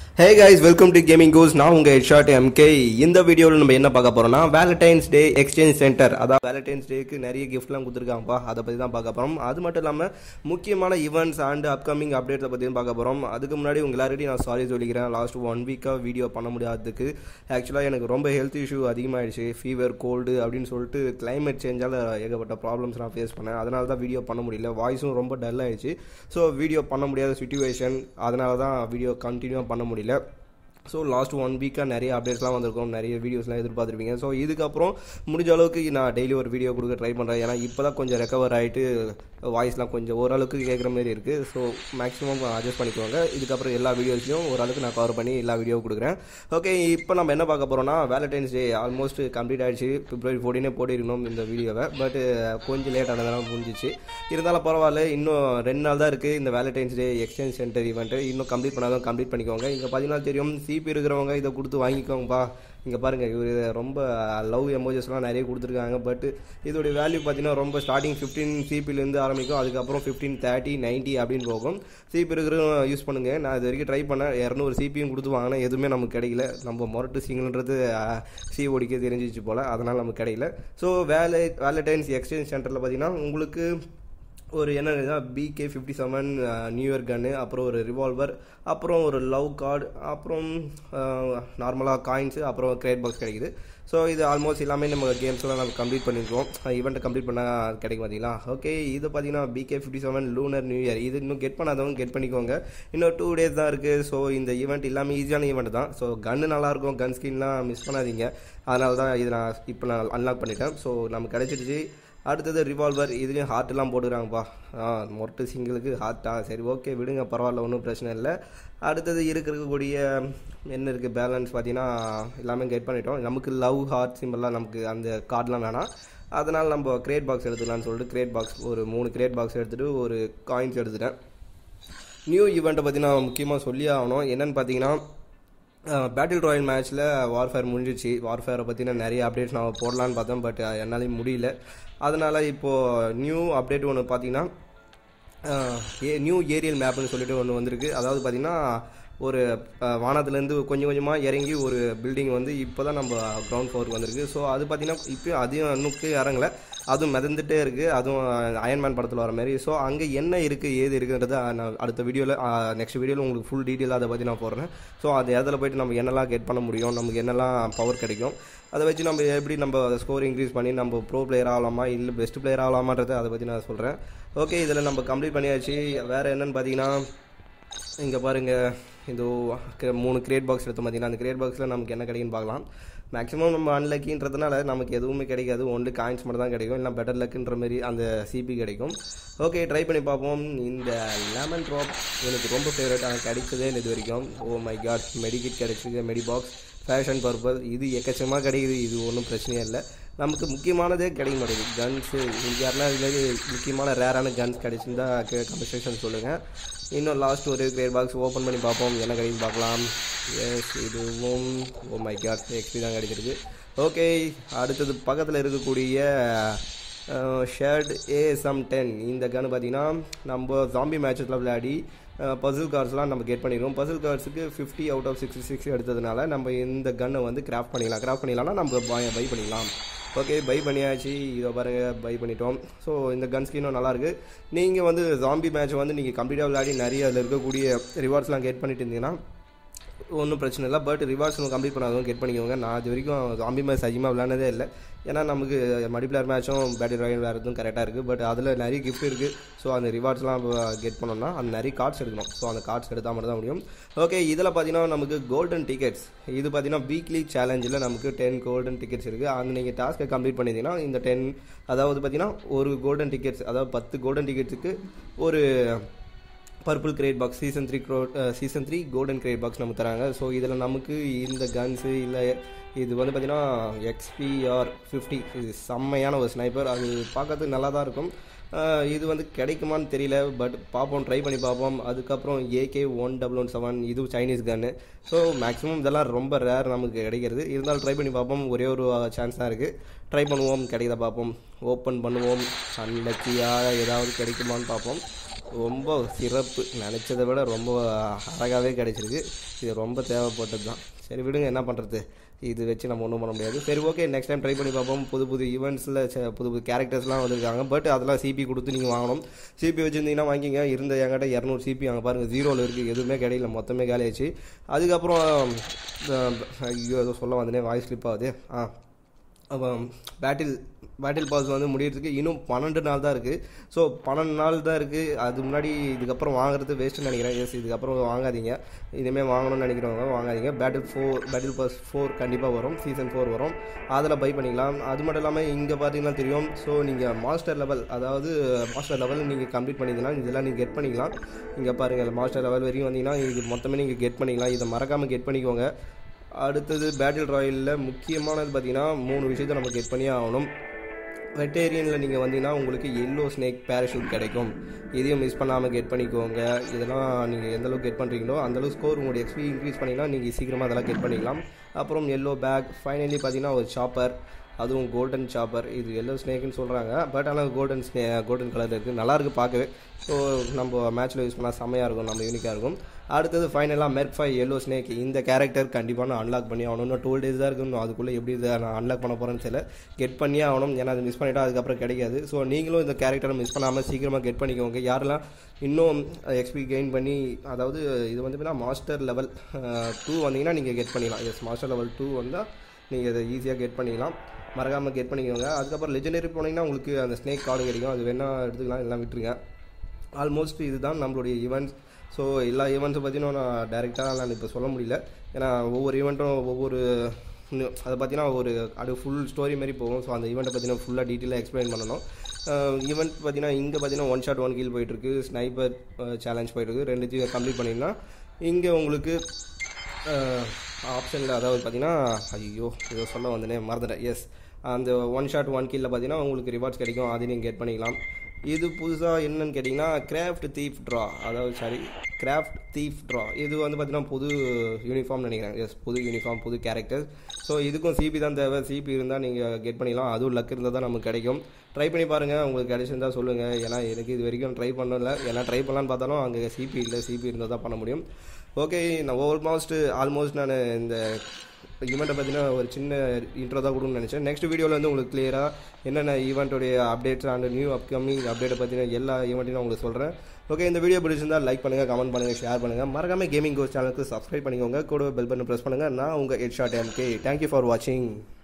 hey guys welcome to gaming கோஸ் நான் உங்க ஹெட்ஷாட் எம்கே இந்த வீடியோவில் நம்ம என்ன பார்க்க போறோம்னா வேலண்டைன்ஸ் டே எக்ஸ்சேஞ்ச் சென்டர் அதாவது வேலண்டைன்ஸ் டேக்கு நிறைய கிஃப்ட்லாம் கொடுத்துருக்காங்கப்பா அதை பற்றி தான் பார்க்க போகிறோம் அது மட்டும் இல்லாமல் முக்கியமான ஈவெண்ட்ஸ் அண்ட் அப்கமிங் அப்டேட்ஸை பற்றியும் பார்க்க போகிறோம் அதுக்கு முன்னாடி உங்க எல்லாருக்கும் நான் சாரி சொல்லிக்கிறேன் லாஸ்ட் ஒன் வீக்காக வீடியோ பண்ண முடியாததுக்கு ஆக்சுவலாக எனக்கு ரொம்ப ஹெல்த் இஷ்யூ அதிகமாகிடுச்சு ஃபீவர் கோல்டு அப்படின்னு சொல்லிட்டு கிளைமேட் சேஞ்சால் ஏகப்பட்ட ப்ராப்ளம்ஸ் நான் ஃபேஸ் பண்ணேன் அதனால தான் வீடியோ பண்ண முடியல வாய்ஸும் ரொம்ப டல் ஆயிடுச்சு ஸோ வீடியோ பண்ண முடியாத சுச்சுவேஷன் அதனால தான் வீடியோ கண்டினியூவாக பண்ண முடியல ஸோ லாஸ்ட் ஒன் வீக்காக நிறைய அப்டேட்ஸ்லாம் வந்திருக்கும் நிறைய வீடியோஸ்லாம் எதிர்பார்த்துருப்பீங்க ஸோ இதுக்கப்புறம் முடிஞ்ச அளவுக்கு நான் டெய்லி ஒரு வீடியோ கொடுக்க ட்ரை பண்ணுறேன் ஏன்னா இப்போ தான் கொஞ்சம் ரெக்கவர் ஆகிட்டு வாய்ஸ்லாம் கொஞ்சம் ஓரளவுக்கு கேட்குற மாதிரி இருக்குது ஸோ மேக்ஸிமம் அட்ஜஸ்ட் பண்ணிக்கோங்க இதுக்கப்புறம் எல்லா வீடியோஸ்லையும் ஓரளவுக்கு நான் கவர் பண்ணி எல்லா வீடியோ கொடுக்குறேன் ஓகே இப்போ நம்ம என்ன பார்க்க போகிறோம்னா வேலண்டைன்ஸ் டே ஆல்மோஸ்ட் கம்ப்ளீட் ஆயிடுச்சு பிப்ரவரி ஃபோர்டீனே போட்டிருக்கணும் இந்த வீடியோவை பட் கொஞ்சம் லேட் ஆனதுனால முடிஞ்சிச்சு இருந்தாலும் பரவாயில்ல இன்னும் ரெண்டு நாள் தான் இருக்குது இந்த Valentine's Day exchange centre event இன்னும் கம்ப்ளீட் பண்ணாதான் கம்ப்ளீட் பண்ணிக்கோங்க இங்கே பார்த்தீங்கன்னா தெரியும் சிபி இருக்கிறவங்க இதை கொடுத்து வாங்கிக்கோங்கப்பா இங்கே பாருங்கள் இவர் ரொம்ப லவ் எமோஜஸ்லாம் நிறைய கொடுத்துருக்காங்க பட் இதோடைய வேல்யூ பார்த்தீங்கன்னா ரொம்ப ஸ்டார்டிங் ஃபிஃப்டீன் சிபிலேருந்து ஆரம்பிக்கும் அதுக்கப்புறம் ஃபிஃப்டீன் தேர்ட்டி நைன்ட்டி அப்படின்னு போகும் சிபி இருக்கிறவங்க யூஸ் பண்ணுங்கள் நான் இது வரைக்கும் ட்ரை பண்ணேன் இரநூறு சிபியும் கொடுத்து வாங்கினேன் எதுவுமே நமக்கு கிடைக்கல நம்ம மொரட்டு சிங்கிள்ன்றது சிஓடிக்கே தெரிஞ்சிச்சு போல் அதனால் நமக்கு கிடைக்கல ஸோ வேலை வேலண்டைன்ஸ் எக்ஸ்சேஞ்ச் சென்டரில் பார்த்தீங்கன்னா உங்களுக்கு ஒரு என்ன PK fifty seven new year gun அப்புறம் ஒரு ரிவால்வர் அப்புறம் ஒரு லவ் கார்டு அப்புறம் நார்மலாக காயின்ஸு அப்புறம் கிரேட் பாக்ஸ் கிடைக்குது ஸோ இது ஆல்மோஸ்ட் எல்லாமே நம்ம கேம்ஸ்லாம் நம்ம கம்ப்ளீட் பண்ணியிருக்கோம் ஈவெண்ட்டை கம்ப்ளீட் பண்ணால் கிடைக்கும் பார்த்தீங்களா ஓகே இது பார்த்தீங்கன்னா PK fifty seven lunar new year இது இன்னும் கெட் பண்ணாதவங்க கெட் பண்ணிக்கோங்க இன்னும் டூ டேஸ் தான் இருக்குது ஸோ இந்த ஈவெண்ட் எல்லாமே ஈஸியான ஈவெண்ட் தான் ஸோ கன்று நல்லாயிருக்கும் கன் ஸ்கின்லாம் மிஸ் பண்ணாதீங்க அதனால தான் இது நான் இப்போ நான் அன்லாக் பண்ணிட்டேன் ஸோ நமக்கு கிடைச்சிடுச்சு அடுத்தது ரிவால்வர் இதுலேயும் ஹார்ட்லாம் போட்டுக்கிறாங்கப்பா ஆ மொட்டு சிங்கிளுக்கு ஹார்ட்டா சரி ஓகே விடுங்க பரவாயில்ல ஒன்றும் பிரச்சனை இல்லை அடுத்தது இருக்கக்கூடிய என்ன இருக்குது பேலன்ஸ் பார்த்தீங்கன்னா எல்லாமே கெட் பண்ணிட்டோம் நமக்கு லவ் ஹார்ட் சிம்பிளாக நமக்கு அந்த கார்டெலாம் வேணாம் அதனால் நம்ம கிரேட் பாக்ஸ் எடுத்துக்கலாம்னு சொல்லிட்டு கிரேட் பாக்ஸ் ஒரு மூணு கிரேட் பாக்ஸ் எடுத்துகிட்டு ஒரு காயின்ஸ் எடுத்துட்டேன் நியூ ஈவெண்ட்டை பற்றி நான் முக்கியமாக சொல்லி ஆகணும் என்னென்னு பார்த்தீங்கன்னா பேட்டில் ராயல் மேட்ச்சில் வார்ஃபேர் முடிஞ்சிச்சு வார்ஃபேரை பற்றின நிறைய அப்டேட்ஸ் நான் போடலான்னு பார்த்தேன் பட் என்னாலையும் முடியல அதனால் இப்போது நியூ அப்டேட் ஒன்று பார்த்தீங்கன்னா ஏ நியூ ஏரியல் மேப்னு சொல்லிட்டு ஒன்று வந்திருக்கு அதாவது பார்த்தீங்கன்னா ஒரு வானத்துலேருந்து கொஞ்சம் கொஞ்சமாக இறங்கி ஒரு பில்டிங் வந்து இப்போ தான் நம்ம கிரவுண்ட் ஃப்ளோருக்கு வந்திருக்கு ஸோ அது பார்த்தீங்கன்னா இப்போ அதையும் இன்னுக்கு இறங்கலை அதுவும் மிதந்துட்டே இருக்குது அதுவும் அயன்மேன் படத்தில் வர மாதிரி ஸோ அங்கே என்ன இருக்குது ஏது இருக்குன்றத நான் அடுத்த வீடியோவில் நெக்ஸ்ட் வீடியோவில் உங்களுக்கு ஃபுல் டீட்டெயில் அதை பற்றி நான் போடுறேன் ஸோ அது இடத்துல போயிட்டு நம்ம என்னெல்லாம் கெட் பண்ண முடியும் நமக்கு என்னெல்லாம் பவர் கிடைக்கும் அதை வச்சு நம்ம எப்படி நம்ம ஸ்கோர் இன்க்ரீஸ் பண்ணி நம்ம ப்ரோ பிளேயர் ஆகலாமா இல்லை பெஸ்ட் பிளேயர் ஆகலாமான்றதை அதை பற்றி நான் சொல்கிறேன் ஓகே இதில் நம்ம கம்ப்ளீட் பண்ணியாச்சு வேறு என்னென்னு பார்த்தீங்கன்னா இங்கே பாருங்கள் இது மூணு கிரேட் பாக்ஸ் எடுத்து பார்த்தீங்கன்னா அந்த கிரேட் பாக்ஸில் நமக்கு என்ன கிடைக்குன்னு பார்க்கலாம் மேக்ஸிமம் நம்ம அன்லக்கின்றதுனால நமக்கு எதுவுமே கிடைக்காது ஒன்று காயின்ஸ் மட்டும் தான் கிடைக்கும் இல்லை பெட்டர் லக்குன்ற மாதிரி அந்த சிபி கிடைக்கும் ஓகே ட்ரை பண்ணி பார்ப்போம் இந்த லெமன் ட்ராப் எனக்கு ரொம்ப ஃபேவரட் ஆனால் கிடைச்சதே இல்லை இது வரைக்கும் ஓ மை காட் மெடிக்கிட் கிடைச்சிது மெடி பாக்ஸ் ஃபேஷன் பர்பஸ் இது எக்கச்சமாக கிடைக்குது இது ஒன்றும் பிரச்சனையே இல்லை நமக்கு முக்கியமானதே கிடைக்க மாட்டேங்குது கன்ஸு யாருனா இதில் முக்கியமான ரேரான கன்ஸ் கிடைச்சிருந்தா கம்பென்சேஷன் சொல்லுங்கள் இன்னும் லாஸ்ட் ஒரு கிரேட் பாக்ஸ் ஓப்பன் பண்ணி பார்ப்போம் என்ன கிடைக்கும் பார்க்கலாம் எஸ் இதுவும் ஓ மை காட் எக்ஸ்பி தான் கிடைச்சிருக்கு ஓகே அடுத்தது பக்கத்தில் இருக்கக்கூடிய ஷர்ட் ஏஎஸ்எம் டென் இந்த கன்று பார்த்தீங்கன்னா நம்ம ஜாம்பி மேட்சஸில் விளையாடி பசில் கார்ட்ஸ்லாம் நம்ம கெட் பண்ணிடுவோம் பசில் கார்ட்ஸுக்கு fifty out of sixty six எடுத்ததுனால நம்ம இந்த கன்னை வந்து கிராஃப்ட் பண்ணிக்கலாம் கிராஃப்ட் பண்ணிக்கலாம்னா நம்ம பை பண்ணிக்கலாம் ஓகே பை பண்ணியாச்சு இதை பாருங்கள் பை பண்ணிட்டோம் ஸோ இந்த கன் ஸ்கின்னும் நல்லாயிருக்கு நீங்கள் வந்து ஜாம்பி மேட்ச் வந்து நீங்கள் கம்ப்ளீட்டாக விளையாடி நிறைய அதில் இருக்கக்கூடிய ரிவார்ட்ஸ்லாம் கெட் பண்ணிட்டு இருந்தீங்கன்னா ஒன்றும் பிரச்சனை இல்லை பட் ரிவார்ட்ஸ் கம்ப்ளீட் பண்ணாதவங்க கெட் பண்ணிக்கோங்க நான் இது வரைக்கும் ஜாம்பி மேட்ச் அதிகமாக விளையாண்டதே இல்லை ஏன்னா நமக்கு மல்டிப்ளேயர் மேட்சும் பேட்டில் ராயல் வேறுதும் கரெக்டாக இருக்குது பட் அதில் நிறைய கிஃப்ட் இருக்குது ஸோ அந்த ரிவார்ட்ஸ்லாம் கெட் பண்ணோம்னா அந்த நிறைய கார்ட்ஸ் எடுக்கணும் ஸோ அந்த கார்ட்ஸ் எடுத்தால் மட்டும் தான் முடியும் ஓகே இதில் பார்த்தீங்கன்னா நமக்கு கோல்டன் டிக்கெட்ஸ் இது பார்த்தீங்கன்னா வீக்லி சேலஞ்சில் நமக்கு டென் கோல்டன் டிக்கெட்ஸ் இருக்குது அந்த நீங்கள் டாஸ்க்கை கம்ப்ளீட் பண்ணியிருந்தீங்கன்னா இந்த டென் அதாவது பார்த்தீங்கன்னா ஒரு கோல்டன் டிக்கெட்ஸ் அதாவது பத்து கோல்டன் டிக்கெட்ஸுக்கு ஒரு purple crate box season three crow season three golden crate box நம்ம தராங்க ஸோ இதில் நமக்கு இந்த கன்ஸு இல்லை இது வந்து பார்த்திங்கன்னா எக்ஸ்பிஆர் ஃபிஃப்டி இது செம்மையான ஒரு ஸ்னைப்பர் அது பார்க்கறதுக்கு நல்லா தான் இருக்கும் இது வந்து கிடைக்குமான்னு தெரியல பட் பார்ப்போம் ட்ரை பண்ணி பார்ப்போம் அதுக்கப்புறம் AK one double one seven இது சைனீஸ் கன்னு ஸோ மேக்ஸிமம் இதெல்லாம் ரொம்ப ரேர் நமக்கு கிடைக்கிறது இருந்தாலும் ட்ரை பண்ணி பார்ப்போம் ஒரே ஒரு சான்ஸ் தான் இருக்குது ட்ரை பண்ணுவோம் கிடைக்கிறத பார்ப்போம் ஓப்பன் பண்ணுவோம் அன்லக்கியாக ஏதாவது கிடைக்குமான்னு பார்ப்போம் ரொம்ப சிறப்பு நினச்சதை விட ரொம்ப அழகாகவே கிடைச்சிருக்கு இது ரொம்ப தேவைப்பட்டது தான் சரி விடுங்க என்ன பண்ணுறது இது வச்சு நம்ம ஒன்றும் பண்ண முடியாது சரி ஓகே நெக்ஸ்ட் டைம் ட்ரை பண்ணி பார்ப்போம் புது புது ஈவெண்ட்ஸில் புது புது கேரக்டர்ஸ்லாம் வந்திருக்காங்க பட் அதெல்லாம் சிபி கொடுத்து நீங்கள் வாங்கணும் சிபி வச்சுருந்தீங்கன்னா வாங்கிங்க இருந்த என்கிட்ட இரநூறு சிபி அங்கே பாருங்கள் ஜீரோவில் இருக்குது எதுவுமே கிடையில மொத்தமே காலியாச்சு அதுக்கப்புறம் அஹ், ஐயோ ஏதோ சொல்ல வந்தனே வாய்ஸ் ஸ்லிப் ஆகுது ஆ அப்போ பேட்டில் பேட்டில் பாஸ் வந்து முடியறதுக்கு இன்னும் பன்னெண்டு நாள் தான் இருக்குது ஸோ பன்னெண்டு நாள் தான் இருக்குது அது முன்னாடி இதுக்கப்புறம் வாங்குறது வேஸ்ட்டுன்னு நினைக்கிறேன் எஸ் இதுக்கப்புறம் வாங்காதீங்க இனிமேல் வாங்கணும்னு நினைக்கிறவங்க வாங்காதீங்க battle four battle pass four கண்டிப்பாக வரும் சீசன் ஃபோர் வரும் அதில் பை பண்ணிக்கலாம் அது மட்டும் இல்லாமல் இங்கே பார்த்தீங்கன்னா தெரியும் ஸோ நீங்கள் மாஸ்டர் லெவல் அதாவது மாஸ்டர் லெவல் நீங்கள் கம்ப்ளீட் பண்ணிங்கன்னா இதெல்லாம் நீங்கள் கெட் பண்ணிக்கலாம் இங்கே பாருங்கள் மாஸ்டர் லெவல் வரைக்கும் வந்தீங்கன்னா இது மொத்தமே நீங்கள் கெட் பண்ணிக்கலாம் இதை மறக்காமல் கெட் பண்ணிக்கோங்க அடுத்தது பேட்டில் ராயலில் முக்கியமானது பார்த்தீங்கன்னா மூணு விஷயத்தை நம்ம கெட் பண்ணியே ஆகணும் வெட்டேரியனில் நீங்கள் வந்தீங்கன்னா உங்களுக்கு எல்லோ ஸ்னேக் பேராஷூட் கிடைக்கும் இதையும் மிஸ் பண்ணாமல் கெட் பண்ணிக்கோங்க இதெல்லாம் நீங்கள் எந்த அளவுக்கு கெட் பண்ணுறீங்களோ அந்தளவுக்கு ஸ்கோர் உங்களுடைய எக்ஸ்பி இன்க்ரீஸ் பண்ணிங்கன்னா நீங்கள் சீக்கிரமாக அதெல்லாம் கெட் பண்ணிக்கலாம் அப்புறம் எல்லோ பேக் ஃபைனலி பார்த்தீங்கன்னா ஒரு சாப்பர் அதுவும் கோல்டன் சாப்பர் இது எல்லோ ஸ்னேக்குன்னு சொல்கிறாங்க பட் ஆனால் கோல்டன் ஸ்னே கோல்டன் கலர் இருக்குது நல்லாயிருக்கு பார்க்கவே ஸோ நம்ம மேட்ச்சில் யூஸ் பண்ணால் செம்மையாக இருக்கும் நம்ம யூனிக்காக இருக்கும் அடுத்தது ஃபைனலாக மெர்ஃபை எல்லோ ஸ்னேக் இந்த கேரக்டர் கண்டிப்பாக நான் அன்லாக் பண்ணி ஆகணும் இன்னும் டுவெல் டேஸ் தான் இருக்கு அதுக்குள்ளே எப்படி இதை நான் அன்லாக் பண்ண போகிறேன்னு தெரியல கெட் பண்ணியே ஆகணும் ஏன்னா அது மிஸ் பண்ணிட்டா அதுக்கப்புறம் கிடைக்காது ஸோ நீங்களும் இந்த கேரக்டரை மிஸ் பண்ணாமல் சீக்கிரமாக கெட் பண்ணிக்கோங்க யாரெல்லாம் இன்னும் எக்ஸ்பி கெயின் பண்ணி அதாவது இது வந்து பார்த்தீங்கன்னா மாஸ்டர் லெவல் டூ வந்தீங்கன்னா நீங்கள் கெட் பண்ணிக்கலாம் எஸ் மாஸ்டர் லெவல் டூ வந்தால் நீங்கள் இதை ஈஸியாக கெட் பண்ணிக்கலாம் மறக்காமல் கெட் பண்ணிக்கோங்க அதுக்கப்புறம் லெஜெண்டரி போனீங்கன்னா உங்களுக்கு அந்த ஸ்னேக் கார்டு கிடைக்கும் அது வேணால் எடுத்துக்கலாம் எல்லாம் விட்டுருங்க ஆல்மோஸ்ட் இதுதான் நம்மளுடைய ஈவெண்ட்ஸ் ஸோ எல்லா ஈவெண்ட்ஸை பற்றியும் நான் டேரெக்டாக நான் இப்போ சொல்ல முடியல ஏன்னா ஒவ்வொரு ஈவெண்ட்டும் ஒவ்வொரு இன்னும் அதை பார்த்தீங்கன்னா ஒரு அது ஃபுல் ஸ்டோரி மாதிரி போகும் ஸோ அந்த ஈவெண்ட்டை பற்றின ஃபுல்லாக டீட்டெயிலாக எக்ஸ்பிளைன் பண்ணணும் ஈவெண்ட் பார்த்தீங்கன்னா இங்கே பார்த்தீங்கன்னா ஒன் ஷாட் ஒன் கீல் போயிட்டுருக்கு ஸ்னைப்பர் சேலஞ்ச் போயிட்டுருக்கு ரெண்டுத்தையும் கம்ப்ளீட் பண்ணிங்கன்னா இங்கே உங்களுக்கு ஆப்ஷனில் அதாவது பார்த்தீங்கன்னா ஐயோ ஏதோ சொல்ல வந்தனே மறந்துட்டேன் எஸ் அந்த ஒன் ஷாட் ஒன் கீழில் பார்த்தீங்கன்னா உங்களுக்கு ரிவார்ட்ஸ் கிடைக்கும் அதையும் நீங்கள் கெட் பண்ணிக்கலாம் இது புதுசாக என்னன்னு கேட்டிங்கன்னா கிராஃப்ட் தீஃப் ட்ரா அதாவது சாரி கிராஃப்ட் தீஃப் ட்ரா இது வந்து பார்த்தீங்கன்னா புது யூனிஃபார்ம் நினைக்கிறேன் எஸ் புது யூனிஃபார்ம் புது கேரக்டர் ஸோ இதுக்கும் சிபி தான் தேவை சிபி இருந்தால் நீங்கள் கெட் பண்ணிக்கலாம் அதுவும் லக் இருந்தால் தான் நமக்கு கிடைக்கும் ட்ரை பண்ணி பாருங்கள் உங்களுக்கு கிடைச்சிருந்தா சொல்லுங்கள் ஏன்னா எனக்கு இது வரைக்கும் ட்ரை பண்ணல ஏன்னா ட்ரை பண்ணலான்னு பார்த்தாலும் அங்கே சிபி இல்லை சிபி இருந்தால் தான் பண்ண முடியும் ஓகே நான் ஆல்மோஸ்ட் ஆல்மோஸ்ட் நான் இந்த ஈவெண்ட்டை பற்றின ஒரு சின்ன இன்ட்ரோ தான் கொடுக்கணும்னு நினச்சேன் நெக்ஸ்ட் வீடியோவில் வந்து உங்களுக்கு கிளியராக என்னென்ன ஈவெண்ட்டுடைய அப்டேட்ஸ் அண்ட் நியூ அப்கமிங் அப்டேட்டை பற்றின எல்லா ஈவெண்ட்டையும் நான் உங்களுக்கு சொல்கிறேன் ஓகே இந்த வீடியோ பிடிச்சிருந்தா லைக் பண்ணுங்கள் கமெண்ட் பண்ணுங்கள் ஷேர் பண்ணுங்கள் மறக்காமல் கேமிங் கோஸ் சேனலுக்கு சப்ஸ்கிரைப் பண்ணிக்கோங்க கூட பெல் பட்டன் ப்ரெஸ் பண்ணுங்கள் நான் உங்கள் head shot MK thank you for வாட்சிங்